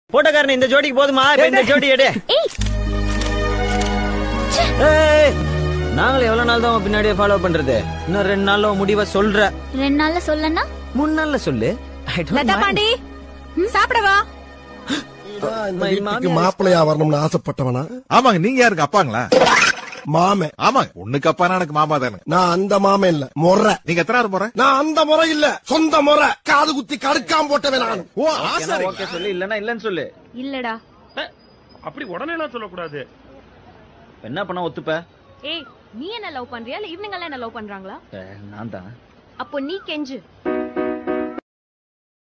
போட்டோக்காரன் இந்த ஜோடிக்கு போதுமா இப்ப இந்த ஜோடி எடு ஏய் ஏய், நாங்களும் எவ்வளவு நாள் தான் உன் பின்னாடியே ஃபாலோ பண்றது இன்னும் ரெண்டு நாள்ல உன் முடிவை சொல்ற ரெண்டு நாள்ல சொல்லனா மூணு நாள்ல சொல்லு I don't Latha mind. Pandi சாப்பிடவா இந்த மை வீட்டுக்கு மாமியார் மாப்பிள்ளையா வரணும்னு ஆசைப்பட்டவனா ஆமாங்க நீங்க யாருக்கு அப்பாங்களா மாமன் ஆமாங்க பொண்ணுக்கு அப்பானா எனக்கு மாமா தானே நான் அந்த மாமன் இல்ல முறை நீங்க எத்தனாவது முறை நான் அந்த முறை இல்ல சொந்த முறை காது குத்தி கடுக்காம போட்டவன் நான் ஓ ஏன்னா ஆசை ஓகே சொல்லு இல்லன்னா இல்லன்னு சொல்லு இல்லடா அப்படி உடனே எல்லாம் சொல்லக்கூடாது என்ன பண்ண ஒத்துப்ப ஏய் நீ என்ன லவ் பண்றியா இல்ல இவனுங்க எல்லாம் என்ன லவ் பண்றாங்களா ஏ, நான் தான் அப்போ நீ கெஞ்சு